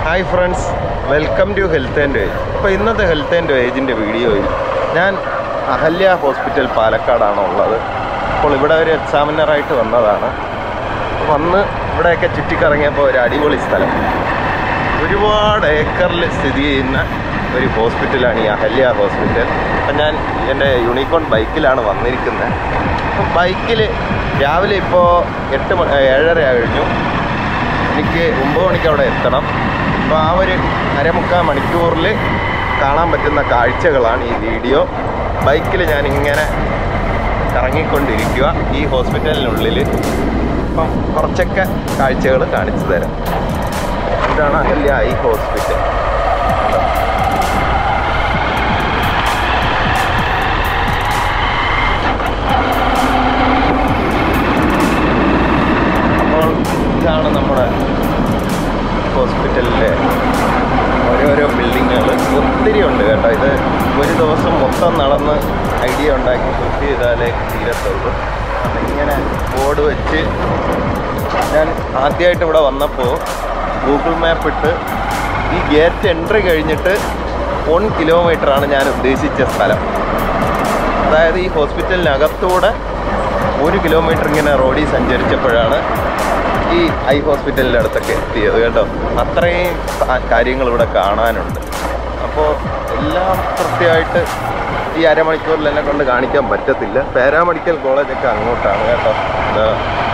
Hi friends welcome to health and wage അപ്പോൾ ഇന്നത്തെ health and വേജിൻ്റെ വീഡിയോയിൽ ഞാൻ അഹല്യ ഹോസ്പിറ്റൽ പാലക്കാടാണ് ഉള്ളത് അപ്പോൾ ഇവിടെ ഒരു എക്സാമിനറായിട്ട് വന്നതാണ് വന്ന് ഇവിടെയൊക്കെ ചുറ്റിക്കറങ്ങിയപ്പോൾ ഒരു അടിപൊളി സ്ഥലം ഒരുപാട് ഏക്കറിൽ സ്ഥിതി ചെയ്യുന്ന ഒരു ഹോസ്പിറ്റലാണ് ഈ അഹല്യ ഹോസ്പിറ്റൽ അപ്പം ഞാൻ എൻ്റെ യൂണിക്കോൺ ബൈക്കിലാണ് വന്നിരിക്കുന്നത് അപ്പം ബൈക്കിൽ രാവിലെ ഇപ്പോൾ എട്ട് മണി ഏഴര കഴിഞ്ഞു എനിക്ക് ഒമ്പത് മണിക്ക് അവിടെ എത്തണം അപ്പോൾ ആ ഒരു അരമുക്കാൽ മണിക്കൂറിൽ കാണാൻ പറ്റുന്ന കാഴ്ചകളാണ് ഈ വീഡിയോ ബൈക്കിൽ ഞാനിങ്ങനെ കറങ്ങിക്കൊണ്ടിരിക്കുക ഈ ഹോസ്പിറ്റലിനുള്ളിൽ അപ്പം കുറച്ചൊക്കെ കാഴ്ചകൾ കാണിച്ചു തരാം ഇതാണ് അഹല്യ ഐ ഹോസ്പിറ്റൽ അപ്പോൾ ഇതാണ് നമ്മുടെ ഹോസ്പിറ്റലിലെ ഓരോരോ ബിൽഡിങ്ങുകൾ ഒത്തിരി ഉണ്ട് കേട്ടോ ഇത് ഒരു ദിവസം മൊത്തം നടന്ന് ഐഡിയ ഉണ്ടാക്കി ബുക്ക് ചെയ്താലേ തീരത്തുള്ളൂ അതിങ്ങനെ ബോർഡ് വെച്ച് ഞാൻ ആദ്യമായിട്ട് ഇവിടെ വന്നപ്പോൾ ഗൂഗിൾ മാപ്പ് ഇട്ട് ഈ ഗേറ്റ് എൻട്രി കഴിഞ്ഞിട്ട് വൺ കിലോമീറ്ററാണ് ഞാൻ ഉദ്ദേശിച്ച സ്ഥലം അതായത് ഈ ഹോസ്പിറ്റലിനകത്തൂടെ ഒരു കിലോമീറ്റർ ഇങ്ങനെ റോഡിൽ സഞ്ചരിച്ചപ്പോഴാണ് ഈ ഐ ഹോസ്പിറ്റലിൻ്റെ അടുത്തൊക്കെ എത്തിയത് കേട്ടോ അത്രയും കാ- കാര്യങ്ങൾ ഇവിടെ കാണാനുണ്ട് അപ്പോൾ എല്ലാം കൃത്യമായിട്ട് ഈ അരമണിക്കൂറിൽ എന്നെ കൊണ്ട് കാണിക്കാൻ പറ്റത്തില്ല പാരാമെഡിക്കൽ കോളേജൊക്കെ അങ്ങോട്ടാണ് കേട്ടോ ഇതാ.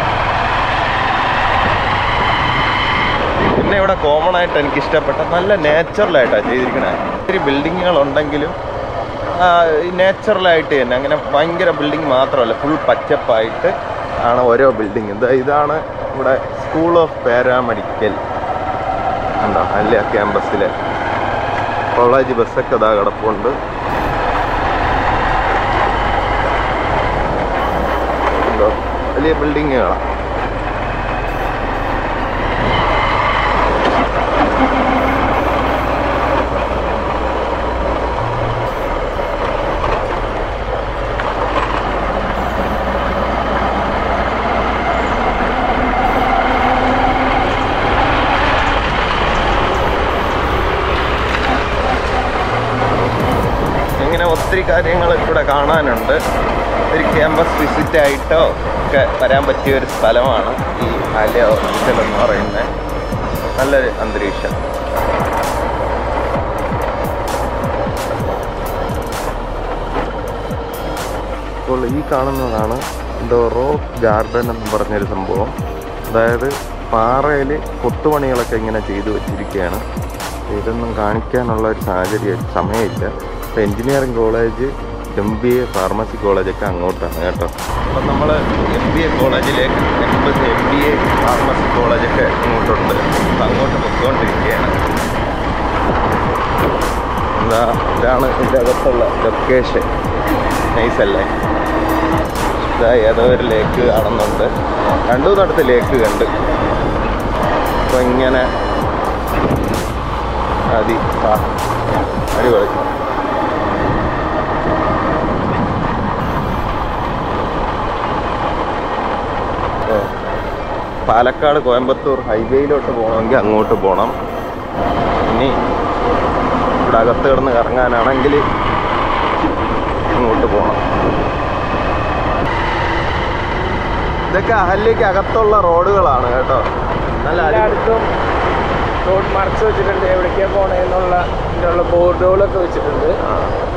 പിന്നെ ഇവിടെ കോമൺ ആയിട്ട് എനിക്ക് ഇഷ്ടപ്പെട്ട നല്ല നാച്ചുറലായിട്ടാണ് ചെയ്തിരിക്കണേ ഒത്തിരി ബിൽഡിങ്ങുകൾ ഉണ്ടെങ്കിലും നാച്ചുറലായിട്ട് തന്നെ അങ്ങനെ ഭയങ്കര ബിൽഡിംഗ് മാത്രമല്ല ഫുൾ പച്ചപ്പായിട്ട് ആണ് ഓരോ ബിൽഡിംഗ് ഇത് ഇതാണ് ഇവിടെ സ്കൂൾ ഓഫ് പാരാമെഡിക്കൽ ഉണ്ടോ അല്ലേ ക്യാമ്പസിലെ കോളേജ് ബസ്സൊക്കെ ഇതാ കിടപ്പുണ്ട് ഉണ്ടോ വലിയ ബിൽഡിങ്ങുകളാണ് ഇങ്ങനെ ഒത്തിരി കാര്യങ്ങൾ ഇവിടെ കാണാനുണ്ട് ഒരു ക്യാമ്പസ് വിസിറ്റ് ആയിട്ടോ ഒക്കെ വരാൻ പറ്റിയ ഒരു സ്ഥലമാണ് ഈ ആലിയ ഹോസ്പിറ്റൽ എന്ന് പറയുന്നത് നല്ലൊരു അന്തരീക്ഷം അപ്പോൾ ഈ കാണുന്നതാണ് എന്തോ റോക്ക് ഗാർഡൻ എന്ന് പറഞ്ഞൊരു സംഭവം അതായത് പാറയിൽ കൊത്തുപണികളൊക്കെ ഇങ്ങനെ ചെയ്തു വെച്ചിരിക്കുകയാണ് ഇതൊന്നും കാണിക്കാനുള്ള ഒരു സാഹചര്യം സമയമില്ല അപ്പോൾ engineering college M B A pharmacy കോളേജൊക്കെ അങ്ങോട്ടാണ് കേട്ടോ അപ്പം നമ്മൾ എം ബി എ കോളേജിലേക്ക് next M B A pharmacy കോളേജൊക്കെ അങ്ങോട്ടുണ്ട് അപ്പം അങ്ങോട്ട് പൊയ്ക്കൊണ്ടിരിക്കുകയാണ് എന്താ ഇതാണ് ഇതിൻ്റെ അകത്തുള്ള ലൊക്കേഷൻ നൈസല്ലേ ഇതാ ഏതോ ഒരു ലേക്ക് കാണുന്നുണ്ട് രണ്ടു നടത്ത് ലേക്ക് കണ്ട് അപ്പോൾ ഇങ്ങനെ മതി ആ അടിപൊളി ഓ, പാലക്കാട് കോയമ്പത്തൂർ ഹൈവേയിലോട്ട് പോകണമെങ്കിൽ അങ്ങോട്ട് പോകണം ഇനി ഇവിടെ അകത്ത് കിടന്ന് കറങ്ങാനാണെങ്കിൽ അങ്ങോട്ട് പോകണം ഇതൊക്കെ അഹല്യക്ക് അകത്തുള്ള റോഡുകളാണ് കേട്ടോ നല്ല അടി- എല്ലായിടത്തും റോഡ് മാർക്സ് വെച്ചിട്ടുണ്ട് എവിടേക്കാ പോണേന്നുള്ള ഇതിനുള്ള ബോർഡുകളൊക്കെ വെച്ചിട്ടുണ്ട് ആ.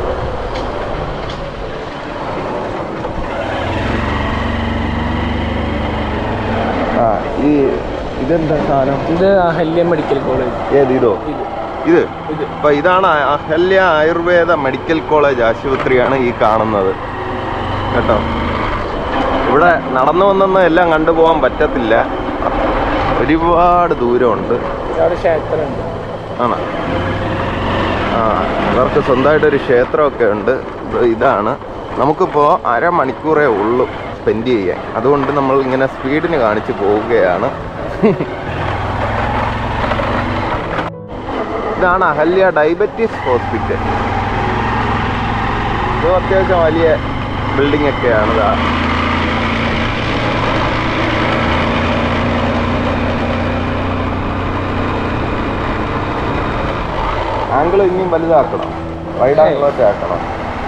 ആ ഈ ഇതെന്താ സാധനം ഇത് അഹല്യ മെഡിക്കൽ കോളേജ് ഏത് ഇതോ ഇത് ഇത് ഇത് അപ്പൊ ഇതാണ് അഹല്യ ആയുർവേദ മെഡിക്കൽ കോളേജ് ആശുപത്രിയാണ് ഈ കാണുന്നത് കേട്ടോ ഇവിടെ നടന്നു വന്നൊന്നും എല്ലാം കണ്ടുപോകാൻ പറ്റത്തില്ല ഒരുപാട് ദൂരമുണ്ട് അവിടെ ക്ഷേത്രമുണ്ട് ആണോ ആ ഇവർക്ക് സ്വന്തമായിട്ടൊരു ക്ഷേത്രമൊക്കെ ഉണ്ട് ഇത് ഇതാണ് നമുക്കിപ്പോൾ അരമണിക്കൂറേ ഉള്ളൂ സ്പെൻഡ് ചെയ്യാൻ അതുകൊണ്ട് നമ്മൾ ഇങ്ങനെ സ്പീഡിന് കാണിച്ച് പോവുകയാണ് ഇതാണ് അഹല്യ ഡയബറ്റീസ് ഹോസ്പിറ്റൽ ഇത് അത്യാവശ്യം വലിയ ബിൽഡിംഗ് ഒക്കെയാണ് ഇതാ ആംഗിൾ ഇനിയും വലുതാക്കണം വൈഡ് ആംഗിളൊക്കെ ആക്കണം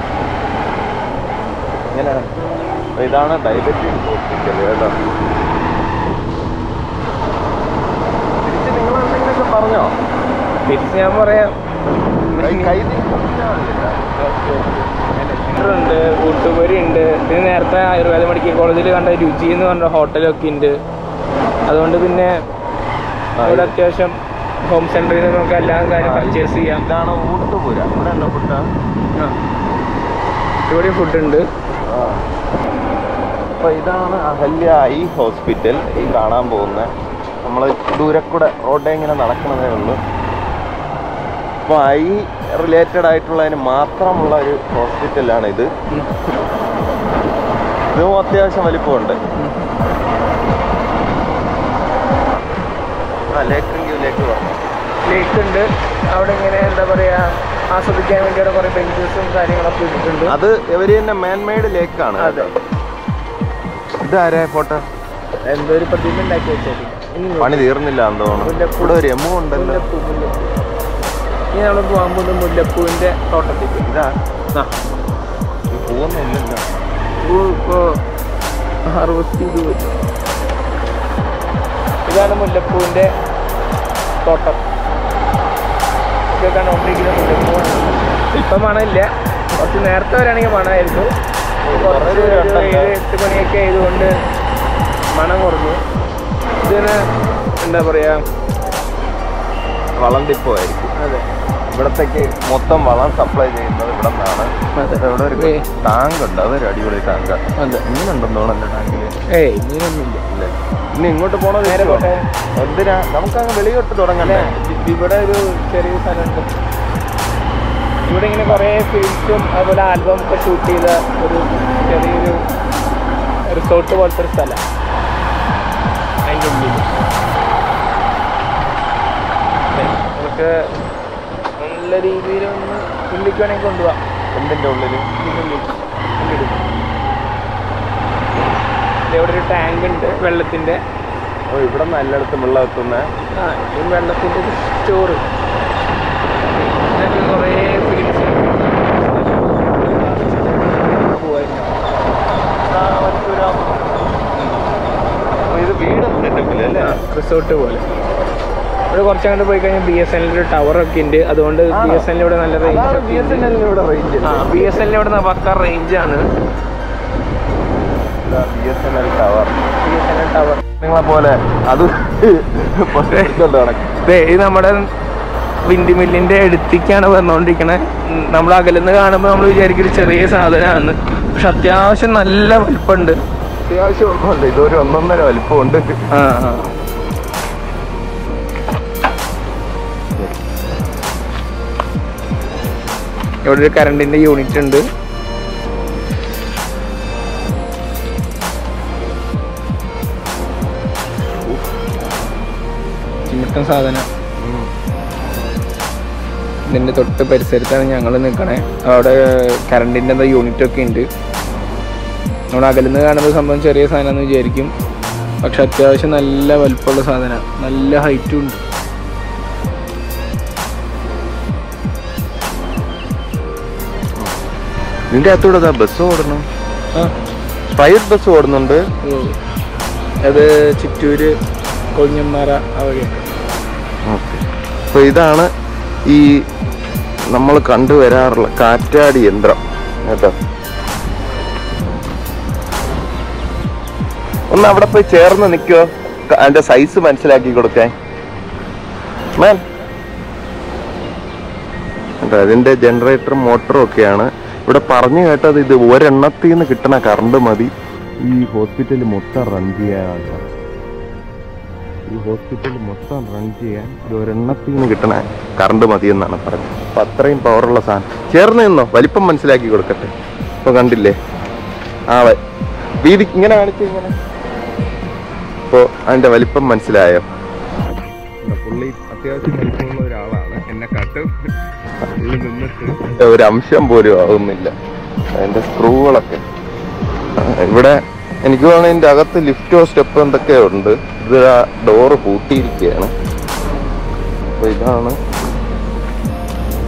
ഇങ്ങനെ അപ്പൊ ഇതാണ് ഡയബറ്റിക് ഹോസ്പിറ്റൽ കേട്ടോ തിരിച്ച് നിങ്ങൾ എന്തെങ്കിലുമൊക്കെ പറഞ്ഞോ തിരിച്ച് ഞാൻ പറയാം കൈ കൈ തിരിച്ചാലില്ല ഉണ്ട് കൂട്ടുപൊരി ഉണ്ട് പിന്നെ നേരത്തെ ആയുർവേദ മെഡിക്കൽ കോളേജിൽ കണ്ട രുചി എന്ന് പറഞ്ഞ ഹോട്ടലൊക്കെ ഉണ്ട് അതുകൊണ്ട് പിന്നെ ഇവിടെ അത്യാവശ്യം ഹോം സെന്ററിൽ നിന്ന് നമുക്ക് എല്ലാ കാര്യം പർച്ചേസ് ചെയ്യാം ഇതാണ് ഊട്ടുപുര ഇവിടെ ഉണ്ടോ ഫുഡ് ആ. ഇവിടെ ഫുഡ് ഉണ്ട് അപ്പൊ ഇതാണ് അഹല്യ ഐ ഹോസ്പിറ്റൽ ഈ കാണാൻ പോകുന്ന നമ്മൾ ദൂരെ കൂടെ റോഡേ ഇങ്ങനെ നടക്കുന്നതേ ഉള്ളൂ അപ്പോൾ ഐ റിലേറ്റഡ് ആയിട്ടുള്ളതിന് മാത്രമുള്ള ഒരു ഹോസ്പിറ്റലാണ് ഇത് ഉം. ഇതും അത്യാവശ്യം വലിപ്പമുണ്ട് ആ ലേക്ക് ലേക്ക് പറഞ്ഞു ലേക്ക് ഉണ്ട് അവിടെ ഇങ്ങനെ എന്താ പറയാ ആസ്വദിക്കാൻ വേണ്ടിയുള്ള കുറെ ബെഞ്ചസും കാര്യങ്ങളൊക്കെ ഇട്ടിട്ടുണ്ട് അത് ഇവര് തന്നെ മാൻമെയ്ഡ് ലേക്കാണ് അതെ. ഇതാരേ ഫോട്ടോ എന്തോ ഒരു പ്രതിമ ഉണ്ടാക്കി വെച്ചേക്കും ഇനി പണി തീർന്നില്ല എന്ന് തോന്നുന്നു മുല്ലപ്പൂ. ഇവിടെ ഒരു എമ്മു ഉണ്ടല്ലോ മുല്ലപ്പൂ മുല്ലപ്പൂ ഇനി നമ്മൾ പോകാൻ പോകുന്നത് മുല്ലപ്പൂവിന്റെ തോട്ടത്തേക്ക് ഇതാ ആ ഇത് പോകുന്നില്ലല്ലോ പൂ ഇപ്പോ അറുപത്തി ഇരുപത് ഇതാണ് മുല്ലപ്പൂവിന്റെ തോട്ടം ഇത് കണ്ടോണ്ടിരിക്കുന്ന മുല്ലപ്പൂവാണ് ഇപ്പൊ മണമില്ല കുറച്ച് നേരത്തെ വരാണെങ്കിൽ മണമായിരുന്നു കുറച്ച് കുറേ ഒരു ഉണ്ടല്ലോ. ഏഴ് എട്ട് മണിയൊക്കെ ആയതുകൊണ്ട് മണം കുറഞ്ഞു ഇതിന് എന്താ പറയാ വളം ഡിപ്പോ ആയിരിക്കും അതെ ഇവിടത്തേക്ക് മൊത്തം വളം സപ്ലൈ ചെയ്യുന്നത് ഇവിടെ നിന്നാണ് അതെ. ഇവിടെ ഒരു ഏ. ടാങ്ക് ഉണ്ട് അതൊരു അടിപൊളി ടാങ്ക് അതെ മീനുണ്ടെന്ന് തോന്നുന്നു എൻ്റെ ടാങ്കില് ഏയ് ഇങ്ങനെയൊന്നുമില്ല ഇല്ലേ ഇനി ഇങ്ങോട്ട് പോണോ നേരെ പോട്ടെ. എന്തിനാ നമുക്കങ്ങ് വെളിയോട്ട് തുടങ്ങണ്ടേ ഇ- ഇവിടെ ഒരു ചെറിയ സ്ഥലമുണ്ട് ഇവിടെ ഇങ്ങനെ കുറേ ഫിലിംസും അതുപോലെ ആൽബം ഒക്കെ ഷൂട്ട് ചെയ്ത ഒരു ചെറിയൊരു റിസോർട്ട് പോലത്തെ ഒരു സ്ഥലം അതിൻ്റെ ഉള്ളിൽ നമുക്ക് നല്ല രീതിയിൽ ഒന്ന് ഉള്ളിലേക്ക് വേണമെങ്കിൽ കൊണ്ടുപോകാം എന്തിന്റെ ഉള്ളില് ഇതിൻ്റെ ഉള്ളിൽ ഉള്ളിൽ. ദേ ഇവിടെ ഒരു ടാങ്ക് ഉണ്ട് വെള്ളത്തിൻ്റെ ഓ ഇവിടെ നിന്ന് എല്ലായിടത്തും വെള്ളം എത്തുന്നേ ആ ഈ വെള്ളത്തിൻ്റെ ഒരു സ്റ്റോറ് ഇതിനൊക്കെ കുറേ ഫിലിംസ് ഇത് വീട് സെറ്റപ്പില് അല്ലേ റിസോർട്ട് പോലെ ഇവിടെ കുറച്ചങ്ങോട്ട് പോയി കഴിഞ്ഞാൽ ബി എസ് എൻ ഒരു ടവറൊക്കെ ഉണ്ട് അതുകൊണ്ട് ബി എസ് എൻ ഇവിടെ നല്ല റേഞ്ച് ബി എസ് എൻ എല്ലിന് ഇവിടെ റേഞ്ച് ആ ബി എസ് എൻ ഇവിടെ പക്ക റേഞ്ചാണ് B S N L tower B S N tower നിങ്ങളെ പോലെ അത് പൊട്ടിക്കൊണ്ട് നടക്കും ദേ ഇത് നമ്മുടെ വിൻഡ് മില്ലിന്റെ അടുത്തേക്കാണ് വന്നുകൊണ്ടിരിക്കണേ നമ്മൾ അകലെന്ന് കാണുമ്പോൾ നമ്മൾ വിചാരിക്കും ഒരു ചെറിയ സാധനമാണ് പക്ഷെ അത്യാവശ്യം നല്ല വലിപ്പമുണ്ട് അത്യാവശ്യം ഒന്നുമല്ല ഇതൊരു ഒന്നൊന്നര വലിപ്പമുണ്ട് ആ ആ ഇവിടെ ഒരു കറണ്ടിന്റെ യൂണിറ്റ് ഉണ്ട് ചിമിട്ടൻ സാധനം ഇതിന്റെ തൊട്ട് പരിസരത്താണ് ഞങ്ങൾ നിൽക്കണേ അവിടെ കറണ്ടിന്റെ എന്താ യൂണിറ്റ് ഒക്കെ ഉണ്ട് നമ്മൾ അകലുന്ന് കാണുന്ന സംഭവം ചെറിയ സാധനമാണെന്ന് വിചാരിക്കും പക്ഷെ അത്യാവശ്യം നല്ല വലുപ്പമുള്ള സാധനമാണ് നല്ല ഹൈറ്റും ഉണ്ട് നിന്റെ അകത്തൂടെ ബസ് ഓടണം ആ പ്രൈവറ്റ് ബസ് ഓടുന്നുണ്ട് ഉം. അത് ചിറ്റൂര് കൊഴിഞ്ഞമ്മാറ ആ വഴിയൊക്കെ അപ്പോൾ ഇതാണ് ഈ നമ്മൾ കണ്ടുവരാറുള്ള കാറ്റാടി യന്ത്രം കേട്ടോ ഒന്ന് അവിടെ പോയി ചേർന്ന് നിൽക്കുമോ അതിന്റെ സൈസ് മനസ്സിലാക്കി കൊടുക്കാൻ മാൻ കേട്ടോ അതിന്റെ ജനറേറ്ററും മോട്ടറും ഒക്കെയാണ് ഇവിടെ പറഞ്ഞു കേട്ടത് ഇത് ഒരെണ്ണത്തിൽ നിന്ന് കിട്ടുന്ന കറണ്ട് മതി ഈ ഹോസ്പിറ്റൽ മൊത്തം റൺ ചെയ്യാനാണ് ഈ ഹോസ്പിറ്റൽ മൊത്തം റൺ ചെയ്യാൻ ഇത് ഒരെണ്ണത്തിൽ നിന്ന് കിട്ടണ കറണ്ട് മതി എന്നാണ് പറഞ്ഞത് അപ്പൊ അത്രയും പവറുള്ള സാധനം ചേർന്ന് നിന്നോ വലിപ്പം മനസ്സിലാക്കി കൊടുക്കട്ടെ ഇപ്പൊ കണ്ടില്ലേ ആ വ- വീതി ഇങ്ങനെ കാണിച്ചു ഇങ്ങനെ ഇപ്പോ അതിന്റെ വലിപ്പം മനസ്സിലായോ പുള്ളി അത്യാവശ്യം വലിപ്പമുള്ള ഒരാളാണ് എന്നെ കട്ട് പുള്ളി നിന്നിട്ട് ഒരു അംശം പോലും ആവുന്നില്ല അതിന്റെ സ്ക്രൂകളൊക്കെ ആ, ഇവിടെ എനിക്ക് തോന്നുന്നു ഇതിന്റെ അകത്ത് ലിഫ്റ്റോ സ്റ്റെപ്പോ എന്തൊക്കെയോ ഉണ്ട് ഇത് ആ ഡോറ് പൂട്ടിയിരിക്കുകയാണ് അപ്പൊ ഇതാണ്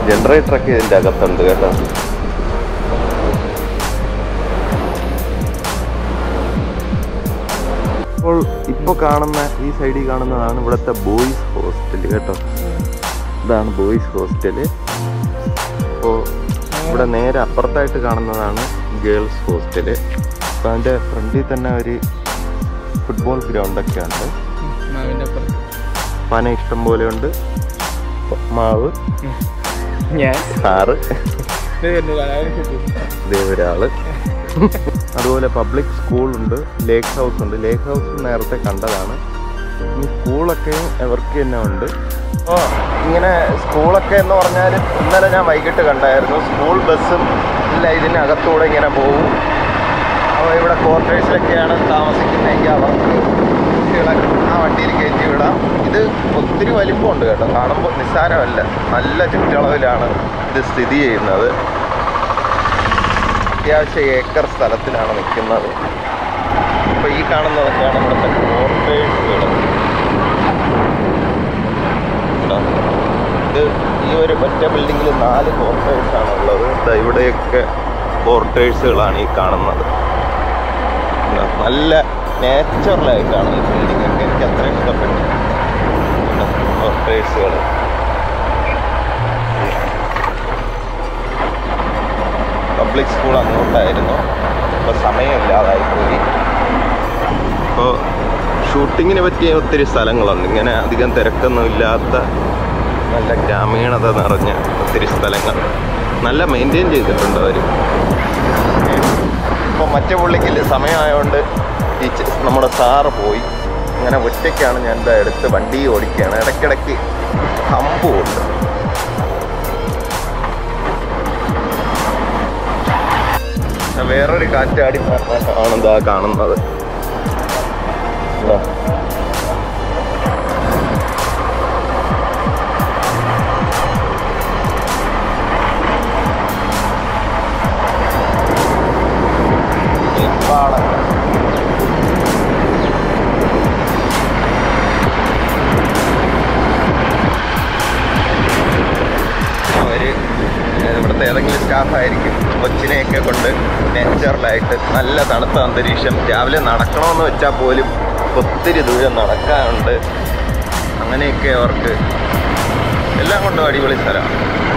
ജനറേറ്ററൊക്കെ ഇതിൻ്റെ അകത്തുണ്ട് കേട്ടോ ഇപ്പോൾ ഇപ്പോൾ കാണുന്ന ഈ സൈഡിൽ കാണുന്നതാണ് ഇവിടുത്തെ ബോയ്സ് ഹോസ്റ്റൽ കേട്ടോ ഇതാണ് ബോയ്സ് ഹോസ്റ്റല് അപ്പോൾ ഇവിടെ നേരെ അപ്പുറത്തായിട്ട് കാണുന്നതാണ് ഗേൾസ് ഹോസ്റ്റല് അപ്പോൾ അതിൻ്റെ ഫ്രണ്ടിൽ തന്നെ ഒരു ഫുട്ബോൾ ഗ്രൗണ്ടൊക്കെ ഉണ്ട് മാവിൻ്റെ അപ്പുറത്ത് പന ഇഷ്ടം പോലെ ഉണ്ട് മാവ് ഞാൻ സാറ് ഇത് വരുന്നില്ല, അതായത് ശരി. ഇതേ ഒരാള് അതുപോലെ പബ്ലിക് സ്കൂളുണ്ട് ലേക്ക് ഹൗസ് ഉണ്ട് ലേക്ക് ഹൗസ് നേരത്തെ കണ്ടതാണ് ഈ സ്കൂളൊക്കെ അവർക്ക് തന്നെ ഉണ്ട് ഓ ഇങ്ങനെ സ്കൂളൊക്കെ എന്ന് പറഞ്ഞാൽ ഇന്നലെ ഞാൻ വൈകിട്ട് കണ്ടായിരുന്നു സ്കൂൾ ബസ്സും ഇല്ല ഇതിനകത്തൂടെ ഇങ്ങനെ പോകും അപ്പോൾ ഇവിടെ ക്വാർട്ടേഴ്സിലൊക്കെയാണ് താമസിക്കുന്നതെങ്കിൽ അവർക്ക് കുട്ടികളെ ആ വണ്ടിയിൽ കയറ്റി വിടാം ഇത് ഒത്തിരി വലിപ്പമുണ്ട് കേട്ടോ കാണുമ്പോൾ നിസ്സാരമല്ല നല്ല ചുറ്റളവിലാണ് ഇത് സ്ഥിതി ചെയ്യുന്നത് അത്യാവശ്യം ഏക്കർ സ്ഥലത്തിലാണ് നിൽക്കുന്നത് അപ്പോൾ ഈ കാണുന്നതൊക്കെയാണ് ഇവിടുത്തെ ക്വാർട്ടേഴ്സുകൾ ഇത് ഈ ഒരു ഒറ്റ ബിൽഡിങ്ങിൽ നാല് ക്വാർട്ടേഴ്സാണ് ഉള്ളത് ദാ ഇവിടെയൊക്കെ ക്വാർട്ടേഴ്സുകളാണ് ഈ കാണുന്നത് ഇതാ, നല്ല നാച്ചുറലായിട്ടാണ് ഈ ബിൽഡിംഗ് ഒക്കെ എനിക്ക് അത്ര ഇഷ്ടപ്പെട്ടു ക്വാർട്ടേഴ്സുകൾ പബ്ലിക് സ്കൂൾ അങ്ങോട്ടായിരുന്നു ഇപ്പോൾ സമയമില്ലാതായി പോയി ഇപ്പോൾ ഷൂട്ടിങ്ങിന് പറ്റിയ ഒത്തിരി സ്ഥലങ്ങളുണ്ട് ഇങ്ങനെ അധികം തിരക്കൊന്നും ഇല്ലാത്ത നല്ല ഗ്രാമീണത നിറഞ്ഞ ഒത്തിരി സ്ഥലങ്ങൾ നല്ല മെയിൻറ്റെയിൻ ചെയ്തിട്ടുണ്ട് അവർ ഇപ്പോൾ മറ്റേ പുള്ളിക്കില്ല സമയമായതുകൊണ്ട് ടീച്ചർ നമ്മുടെ സാറ് പോയി അങ്ങനെ ഒറ്റയ്ക്കാണ് ഞാൻ ഇതാ എടുത്ത് വണ്ടി ഓടിക്കുകയാണ് ഇടയ്ക്കിടയ്ക്ക് ഹമ്പുണ്ട് വേറൊരു കാറ്റാടി ആണ് ഇതാ കാണുന്നത് ഇതാ. നെൽപ്പാടങ്ങൾ. അവര് ഇവിടുത്തെ ഏതെങ്കിലും സ്റ്റാഫായിരിക്കും കൊച്ചിനെയൊക്കെ കൊണ്ട് നേച്ചറിലായിട്ട് നല്ല തണുത്ത അന്തരീക്ഷം രാവിലെ നടക്കണമെന്ന് വെച്ചാൽ പോലും ഒത്തിരി ദൂരം നടക്കാനുണ്ട് അങ്ങനെയൊക്കെ അവർക്ക് എല്ലാം കൊണ്ടും അടിപൊളി സ്ഥലമാണ്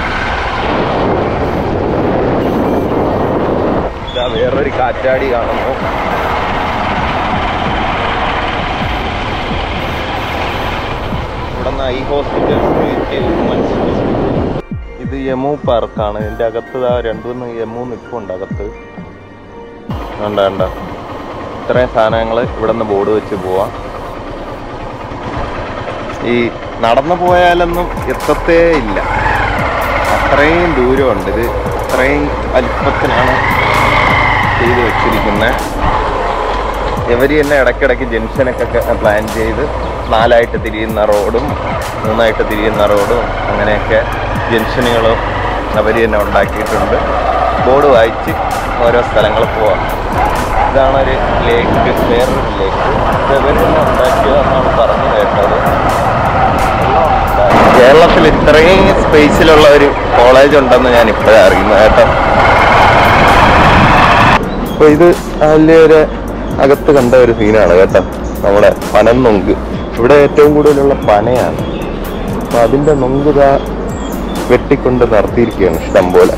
ഇതാ വേറൊരു കാറ്റാടി കാണുന്നു ഇവിടെ ഈ ഹോസ്പിറ്റൽ ഇത് യമു പാർക്കാണ് ഇതിൻ്റെ അകത്ത് ദാ രണ്ടുമൂന്ന് യമു നിൽപ്പുണ്ട് അകത്ത് കണ്ട കണ്ട ഇത്രയും സാധനങ്ങൾ ഇവിടെ നിന്ന് ബോർഡ് വെച്ച് പോവാം ഈ നടന്നു പോയാലൊന്നും എത്തത്തേ ഇല്ല അത്രയും ദൂരമുണ്ട് ഇത് അത്രയും വലിപ്പത്തിനാണ് ചെയ്ത് വെച്ചിരിക്കുന്നത് ഇവർ തന്നെ ഇടയ്ക്കിടയ്ക്ക് ജംഗ്ഷനൊക്കെ പ്ലാൻ ചെയ്ത് നാലായിട്ട് തിരിയുന്ന റോഡും മൂന്നായിട്ട് തിരിയുന്ന റോഡും അങ്ങനെയൊക്കെ ജംഗ്ഷനുകളും അവർ തന്നെ ഉണ്ടാക്കിയിട്ടുണ്ട് ബോർഡ് വായിച്ച് ഓരോ സ്ഥലങ്ങൾ പോവാം ഇതാണ് ഒരു ലേക്ക് വേറൊരു ലേക്ക് ഇത് ഇവർ തന്നെ ഉണ്ടാക്കിയതെന്നാണ് പറഞ്ഞു കേട്ടത് കേരളത്തിൽ ഇത്രയും സ്പേസിലുള്ള ഒരു കോളേജ് ഉണ്ടെന്ന് ഞാൻ ഇപ്പോഴാണ് അറിയുന്നത് കേട്ടോ അപ്പൊ ഇത് വലിയൊരു അകത്ത് കണ്ട ഒരു സീനാണ് കേട്ടോ നമ്മുടെ പനന്നൊങ്ക് ഇവിടെ ഏറ്റവും കൂടുതലുള്ള പനയാണ് അപ്പൊ അതിന്റെ നൊങ്ക് ഇതാ വെട്ടിക്കൊണ്ട് നിർത്തിയിരിക്കുകയാണ് ഇഷ്ടം പോലെ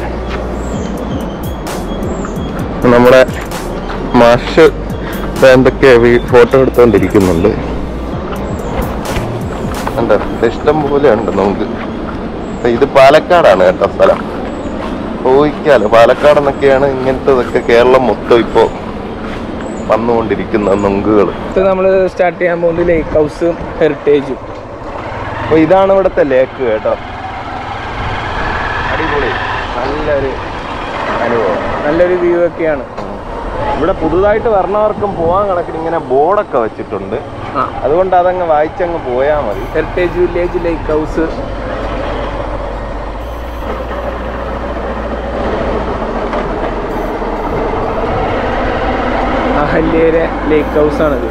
നമ്മുടെ മാഷ് ഇപ്പൊ എന്തൊക്കെ ഫോട്ടോ എടുത്തോണ്ടിരിക്കുന്നുണ്ട് കണ്ടോ ഇത് ഇഷ്ടം പോലെ ഉണ്ട് നമുക്ക് ഇത് പാലക്കാടാണ് കേട്ടോ സ്ഥലം പോയിക്കാലോ പാലക്കാട് എന്നൊക്കെയാണ് ഇങ്ങനത്തതൊക്കെ കേരളം മൊത്തം ഇപ്പോൾ വന്നുകൊണ്ടിരിക്കുന്ന നൊങ്കുകൾ ഇത് നമ്മൾ സ്റ്റാർട്ട് ചെയ്യാൻ പോകുന്നത് ലേക്ക് ഹൗസും ഹെറിറ്റേജും അപ്പോൾ ഇതാണ് ഇവിടുത്തെ ലേക്ക് കേട്ടോ അടിപൊളി നല്ലൊരു അനുഭവം നല്ലൊരു വ്യൂ ഒക്കെയാണ് ഇവിടെ പുതുതായിട്ട് വരണവർക്കും പോകാൻ കണക്കിന് ഇങ്ങനെ ബോർഡൊക്കെ വെച്ചിട്ടുണ്ട് ആ അതുകൊണ്ട് അതങ്ങ് വായിച്ചങ്ങ് പോയാൽ മതി ഹെറിറ്റേജ് വില്ലേജ് ലേക്ക് ഹൗസ് അഹല്യയുടെ ലേക്ക് ഹൗസ് ആണിത്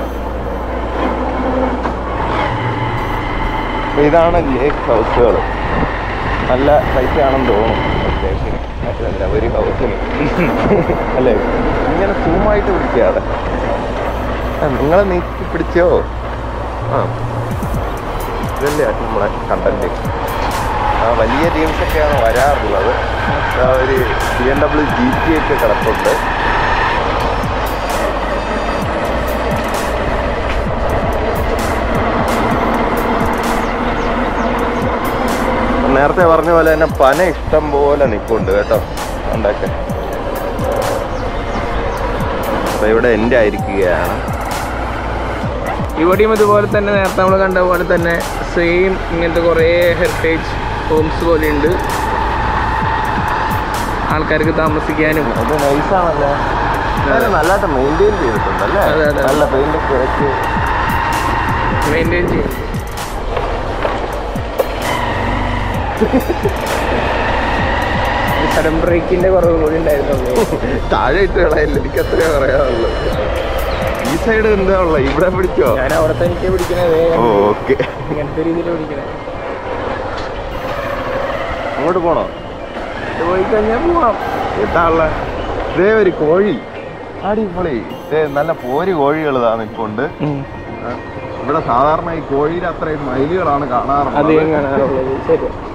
അപ്പോൾ ഇതാണ് ലേക്ക് ഹൗസുകൾ നല്ല പൈസ ആണെന്ന് തോന്നുന്നു അത്യാവശ്യം മറ്റല്ല ഒരു ഹൗസിന് അല്ലേ ഇങ്ങനെ സൂമായിട്ട് പിടിക്കാതെ നിങ്ങളെ നീക്കി പിടിച്ചോ ആ ഇതല്ലേ നമ്മളെ കണ്ടന്റ് ആ വലിയ ടീംസൊക്കെയാണ് വരാറുള്ളത് ആ ഒരു B M W G T ഒക്കെ കിടപ്പുണ്ട് നേരത്തെ പറഞ്ഞ പോലെ തന്നെ പന ഇഷ്ടം പോലെ നിൽപ്പുണ്ട് കേട്ടോ ഉണ്ടാക്കെ അപ്പൊ ഇവിടെ എൻ്റെ ആയിരിക്കുകയാണ് ഇവിടെയും ഇതുപോലെ തന്നെ നേരത്തെ നമ്മൾ കണ്ട പോലെ തന്നെ സെയിം ഇങ്ങനത്തെ കുറേ ഹെറിറ്റേജ് ഹോംസ് പോലെ ഉണ്ട് ആൾക്കാർക്ക് താമസിക്കാനും അത് നൈസാണല്ലേ നല്ലതായിട്ട് മെയിൻറ്റെയിൻ ചെയ്തിട്ടുണ്ടല്ലേ അതെ, അതെ. നല്ല പെയിന്റ് ഒക്കെ വെച്ച് മെയിൻറ്റെയിൻ ചെയ്യും സഡൻ ബ്രേക്കിന്റെ കുറവ് കൂടി ഉണ്ടായിരുന്നുള്ളൂ താഴെ ഇട്ട് കളയല്ല എനിക്ക് അത്രേ പറയാനുള്ളൂ ഈ സൈഡ് എന്താ ഉള്ള ഇവിടെ പിടിച്ചോ ഞാൻ അവിടെ തന്നെ പിടിക്കണത് ഓ ഓക്കെ ഇങ്ങനത്തെ രീതിയിൽ പിടിക്കണേ അങ്ങോട്ട് പോണോ ഇത് പോയി കഴിഞ്ഞാൽ പോവാം എന്താ ഉള്ള ഇതേ ഒരു കോഴി അടിപൊളി ഇതേ നല്ല പോര് കോഴികൾ നിൽപ്പുണ്ട് ഇവിടെ സാധാരണ ഈ കോഴിയുടെ അത്രയും മയിലുകളാണ് കാണാറുള്ളത് അധികം കാണാറുള്ളത് ശരി